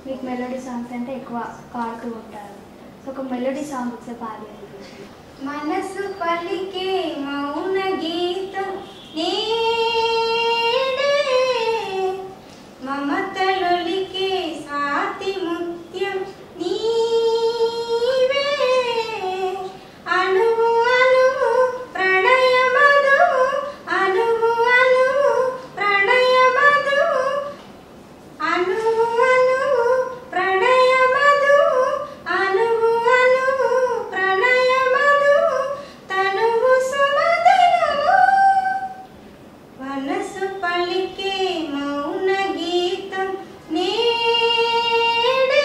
మీకు melody songs అంటే ఎక్కువ పాడుతూ ఉంటారు సో ఒక మెలోడీ సాంగ్ ఒకసారి పాడి వినిపించండి. మనసు పలికే మౌన గీతం నీడే మమతలొలికే సాతి ముత్యం నీవే అణువు అణువు ప్రణయ మధువు అణువు అణువు ప్రణయ మధువు అణువు అణువు ప్రణయ మధువు అణువు అణువు ప్రణయ మధువు తనువు సుమధువు మనసు పలికే మౌన గీతం నేడే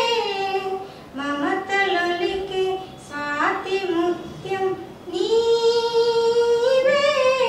మమతలొలికే స్వాతి ముత్యం నీవే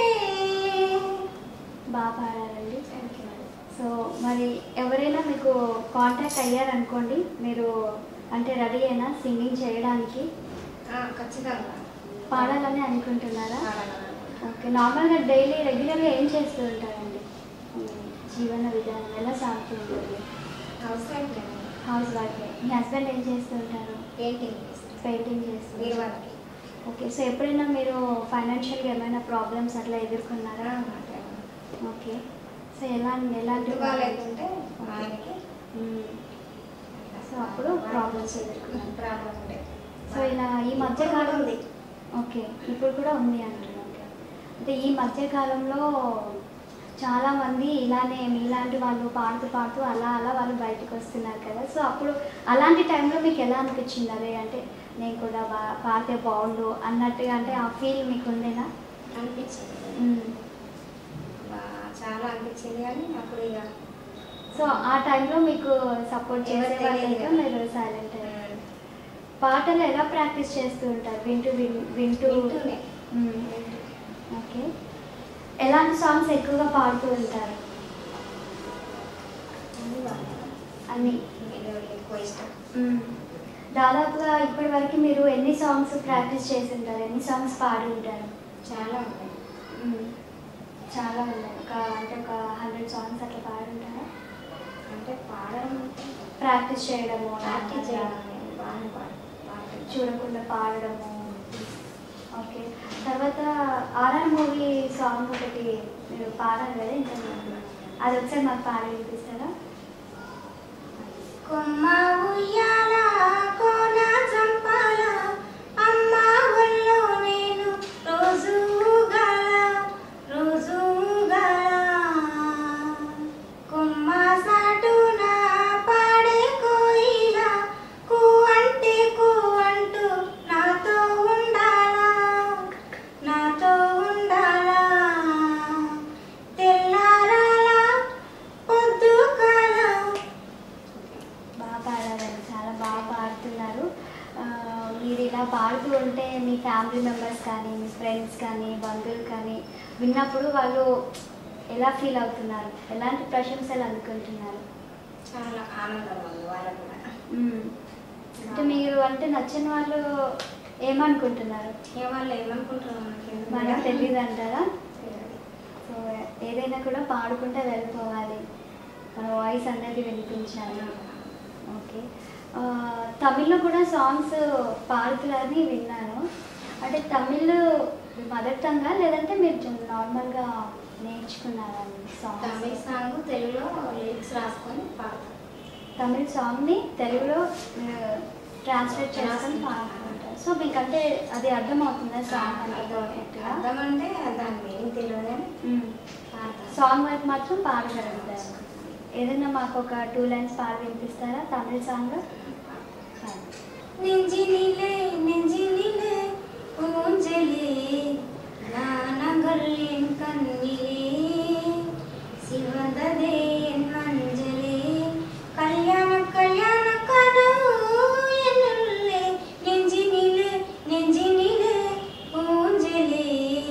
బాగా పాడారండి సో మరి ఎవరైనా మీకు కాంటాక్ట్ అయ్యారనుకోండి మీరు అంటే రెడీ అయినా సింగింగ్ చేయడానికి ఖచ్చితంగా పాడాలని అనుకుంటున్నారా ఓకే నార్మల్గా డైలీ రెగ్యులర్గా ఏం చేస్తూ ఉంటారండి మీ జీవన విధానం ఎలా సాగుతూ ఉంటుంది అవసరం హౌస్ వైఫ్ మీ హస్బెండ్ ఏం చేస్తూ ఉంటారు పెయింటింగ్ పెయింటింగ్ చేస్తూ మీరు వాళ్ళకి ఓకే సో ఎప్పుడైనా మీరు ఫైనాన్షియల్గా ఏమైనా ప్రాబ్లమ్స్ అట్లా ఎదుర్కొన్నారా ఓకే సో ఎలా ఎలాంటి లేకుంటే ఆయనకి మ్మ్. సో అప్పుడు ప్రాబ్లమ్స్ ఎదుర్కొన్నారు ప్రాబ్లం ఉండే సో ఇలా ఈ మధ్య కాలం ఓకే ఇప్పుడు కూడా ఉంది అంటున్నారు అంటే ఈ మధ్య కాలంలో చాలా మంది ఇలానే మీలాంటి వాళ్ళు పాడుతూ పాడుతూ అలా అలా వాళ్ళు బయటకు వస్తున్నారు కదా సో అప్పుడు అలాంటి టైంలో మీకు ఎలా అనిపించింది అదే అంటే నేను కూడా బా పాడితే బాగుండు అన్నట్టుగా అంటే ఆ ఫీల్ మీకు ఉండేనా అనిపించింది మ్మ్. బా- చాలా అనిపించింది కానీ అప్పుడు ఇక సో ఆ టైంలో మీకు సపోర్ట్ చేసే ఎవరు వాళ్ళు తెలియదు లేక కదా. మీరు సైలెంట్ అయ్యారు పాటలు ఎలా ప్రాక్టీస్ చేస్తూ ఉంటారు వింటూ విన్- వింటూ వింటూనే. మ్మ్. ఓకే ఎలాంటి సాంగ్స్ ఎక్కువగా పాడుతూ ఉంటారు అన్ని బాగా అన్ని మెలోడీ ఎక్కువ ఇష్టం మ్మ్. దాదాపుగా ఇప్పటి వరకు మీరు ఎన్ని సాంగ్స్ ప్రాక్టీస్ చేసి ఉంటారు ఎన్ని సాంగ్స్ పాడి ఉంటారు చాలా ఉన్నాయి మ్మ్. చాలా ఉన్నాయి ఒక అంటే ఒక హండ్రెడ్ సాంగ్స్ అట్లా పాడి ఉంటారా అంటే పాడడం ప్రాక్టీస్ చేయడము ప్రాక్టీస్ అట్లా చేయడం అనేది బాగానే పాడు పాడతాను. చూడకుండా పాడడము ఓకే తర్వాత ఆర్ఆర్ మూవీ సాంగ్ ఒకటి మీరు పాడారు కదా ఇంకా అది ఒకసారి మాకు పాడి వినిపిస్తారా కొమ్మ ఉయ్యాల కోన చంపాల అమ్మ ఒళ్ళో నేను రోజు గల రోజు గల కొమ్మ సాటున పాడే కోయిల కూ అంటే కూ అంటూ నాతో ఉండాలా నాతో ఉండాలా తెల్లారాలా పొద్దు కాలం బాగా పాడారండి చాలా బాగా పాడుతున్నారు ఆ, మీరు ఇలా పాడుతూ ఉంటే మీ ఫ్యామిలీ మెంబర్స్ కానీ మీ ఫ్రెండ్స్ కానీ బంధువులు కానీ విన్నప్పుడు వాళ్ళు ఎలా ఫీల్ అవుతున్నారు ఎలాంటి ప్రశంసలు అందుకుంటున్నారు చాలా ఆనందం ఉంది వాళ్ళకు కూడా మ్మ్. అంటే మీరు అంటే నచ్చిన వాళ్ళు ఏమనుకుంటున్నారు ఏ వాళ్ళు ఏమనుకుంటారు మనకి మనకు తెలియదు అంటారా తెలియదు. సో ఏదైనా కూడా పాడుకుంటే వెళ్ళిపోవాలి మన వాయిస్ అనేది వినిపించాలి ఓకే ఆ, తమిళ్లో కూడా సాంగ్స్ పాడుతున్నారని విన్నాను అంటే తమిళ్ మదర్ టంగా లేదంటే మీరు నార్మల్గా నేర్చుకున్నారా సాంగ్స్ తమిళ సాంగ్ తెలుగులో లిరిక్స్ రాసుకొని పాడతాం తమిళ సాంగ్ని తెలుగులో ట్రాన్స్లేట్ చేసుకొని రాసుకొని పాడుకుంటారు సో మీకు అంటే అది అర్థమవుతుందా సాంగ్ అంత పర్ఫెక్ట్గా అర్థం అంటే దాని మీనింగ్ తెలియదు కానీ పాడతాం సాంగ్ వైపు మాత్రం పాడగలుగుతారు ఏదైనా మాకు ఒక టూ లైన్స్ పాడి వినిపిస్తారా తమిళ సాంగ్ നെഞ്ചിനിലെ നെഞ്ചിനിലെ ഊഞ്ചലേ നാനകളിൻ കണ്ണിലേ ശിവന്തതേ മഞ്ചലേ കല്യാണ കല്യാണ കനവു എന്നുള്ളേ നെഞ്ചിനിലെ നെഞ്ചിനിലെ ഊഞ്ചലേ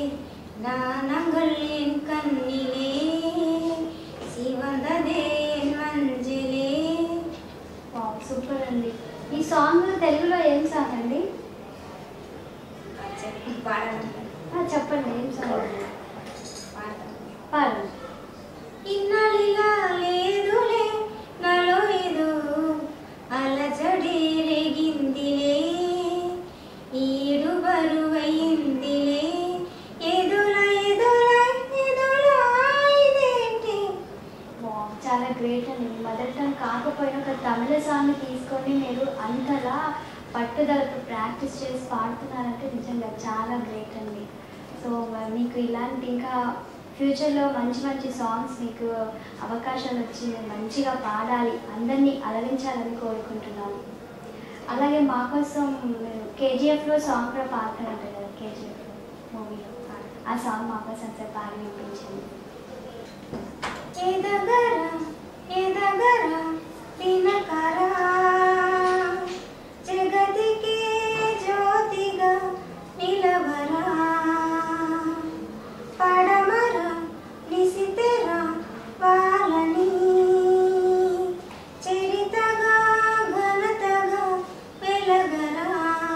നാനകളിൻ കണ്ണിലേ ശിവന്തതേ മഞ്ചലേ సూపర్ అండి ఈ సాంగ్ తెలుగులో ఏం సాంగ్ అండి పాడాలంటే ఆ, చెప్పండి ఏం సాంగ్ పాడతాం పాడండి ఇన్నాళ్ళిలా లేదులే నాలో ఏదో రాకపోయినా ఒక తమిళ సాంగ్ తీసుకొని మీరు అంతలా పట్టుదలతో ప్రాక్టీస్ చేసి పాడుతున్నారంటే నిజంగా చాలా గ్రేట్ అండి సో మరి మీకు ఇలాంటి ఇంకా ఫ్యూచర్లో మంచి మంచి సాంగ్స్ మీకు అవకాశాలు వచ్చి మీరు మంచిగా పాడాలి అందరినీ అలరించాలని కోరుకుంటున్నాను అలాగే మా కోసం కేజీఎఫ్లో సాంగ్ కూడా పాడుతున్నారు కదా కేజీఎఫ్ మూవీలో ఆ సాంగ్ మా కోసం సార్ పాడి వినిపించండి ఎదగరా ఎదగరా దినకరా జగతికి జ్యోతిగా నిలవరా పడమర నిసితెరా వాళ్ళని చరితగా ఘనతగా వెలగరా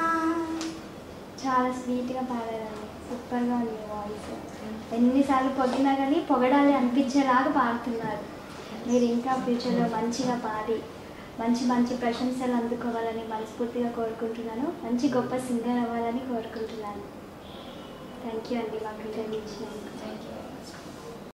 చాలా స్వీట్గా పాడారండి సూపర్గా ఉంది వాయిస్ ఎన్నిసార్లు పొగినా కానీ పొగడాలి అనిపించేలాగా పాడుతున్నారు మీరు ఇంకా ఫ్యూచర్లో మంచిగా పాడి మంచి మంచి ప్రశంసలు అందుకోవాలని మనస్ఫూర్తిగా కోరుకుంటున్నాను మంచి గొప్ప సింగర్ అవ్వాలని కోరుకుంటున్నాను థ్యాంక్ యూ అండి మాకు ఇంటర్వ్యూ ఇచ్చినందుకు థ్యాంక్ యూ